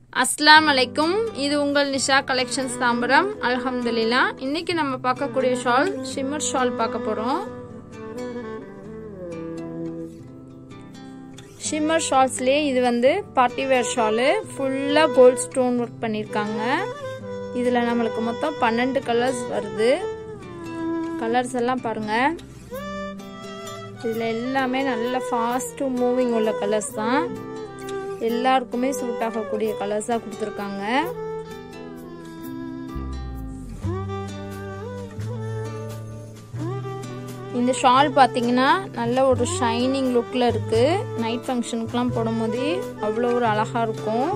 அஸ்லாம் அலைக்கும் இது உங்கள் நிஷா கலெக்ஷன்ஸ் தாம்பரம் அல்ஹம்துலில்லா இன்னைக்கு நம்ம பார்க்கக்கூடிய ஷால் ஷிம்மர் ஷால் பார்க்க போறோம் ஷிம்மர் ஷால்ஸ்லேயே இது வந்து பார்ட்டி வேர் ஷாலு ஃபுல்லாக கோல்ட் ஸ்டோன் ஒர்க் பண்ணியிருக்காங்க இதில் நம்மளுக்கு மொத்தம் பன்னெண்டு கலர்ஸ் வருது கலர்ஸ் எல்லாம் பாருங்கள் இதில் எல்லாமே நல்ல ஃபாஸ்ட்டு மூவிங் உள்ள கலர்ஸ் தான் எல்லாருக்குமே சூட் ஆகக்கூடிய கலர்ஸாக கொடுத்துருக்காங்க இந்த ஷால் பார்த்தீங்கன்னா நல்ல ஒரு ஷைனிங் லுக்கில் இருக்குது நைட் ஃபங்க்ஷனுக்குலாம் போடும்போது அவ்வளோ ஒரு அழகாக இருக்கும்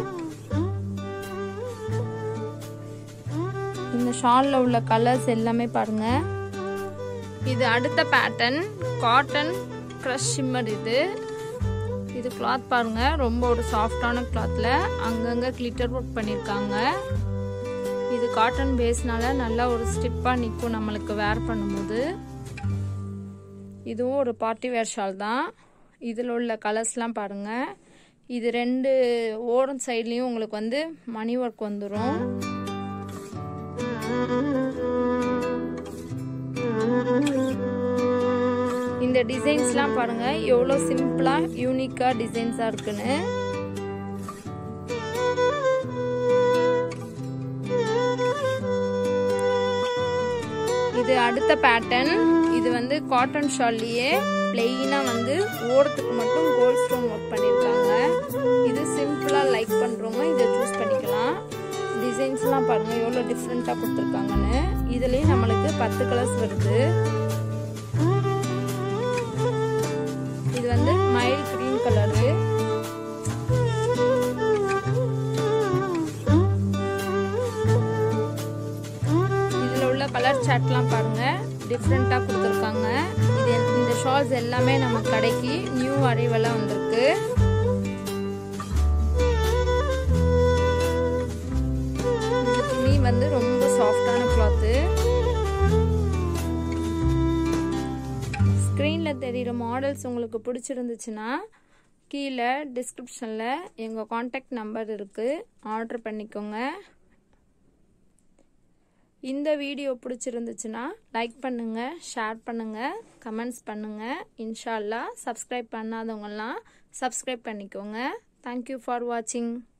இந்த ஷாலில் உள்ள கலர்ஸ் எல்லாமே பாருங்கள் இது அடுத்த பேட்டர்ன் காட்டன் க்ரஷ் ஷிம்மர் இது இது கிளாத் பாருங்க ரொம்ப ஒரு சாஃப்டான கிளாத்ல அங்கங்க கிளிட்டர் ஒர்க் பண்ணியிருக்காங்க இது காட்டன் பேஸ்னால நல்லா ஒரு ஸ்டிப்பாக நிற்கும் நம்மளுக்கு வேர் பண்ணும்போது இதுவும் ஒரு பார்ட்டி வேர் ஷால் தான் இதில் உள்ள கலர்ஸ்லாம் பாருங்க இது ரெண்டு ஓரம் சைட்லேயும் உங்களுக்கு வந்து மணி ஒர்க் வந்துடும் இந்த டிசைன்ஸ்லாம் பாருங்க எவ்வளோ சிம்பிளா யூனிக்கா டிசைன்ஸா இருக்குன்னு இது அடுத்த பேட்டர்ன் இது வந்து காட்டன் ஷால்லையே பிளெயினா வந்து ஓரத்துக்கு மட்டும் கோல்ட் ஸ்டோன் ஒர்க் பண்ணியிருக்காங்க இது சிம்பிளா லைக் பண்றவங்க இதை சூஸ் பண்ணிக்கலாம் டிசைன்ஸ்லாம் பாருங்க எவ்வளோ டிஃப்ரெண்ட்டாக கொடுத்துருக்காங்கன்னு இதுலேயும் நம்மளுக்கு பத்து கலர்ஸ் வருது இது வந்து மைல் கிரீன் கலரு இதில் உள்ள கலர் சாட்லாம் பாருங்க டிஃப்ரெண்ட்டாக கொடுத்துருக்காங்க இது இந்த ஷால்ஸ் எல்லாமே நம்ம கடைக்கு நியூ அரைவலாக வந்திருக்கு இந்த துணி வந்து ரொம்ப சாஃப்டான கிளாத்து ஸ்க்ரீனில் தெரிகிற மாடல்ஸ் உங்களுக்கு பிடிச்சிருந்துச்சுன்னா கீழே டிஸ்கிரிப்ஷனில் எங்கள் காண்டாக்ட் நம்பர் இருக்குது ஆர்டர் பண்ணிக்கோங்க இந்த வீடியோ பிடிச்சிருந்துச்சுன்னா லைக் பண்ணுங்கள் ஷேர் பண்ணுங்கள் கமெண்ட்ஸ் பண்ணுங்கள் இன்ஷால்லா சப்ஸ்கிரைப் பண்ணாதவங்கெல்லாம் சப்ஸ்கிரைப் பண்ணிக்கோங்க தேங்க்யூ ஃபார் வாட்சிங்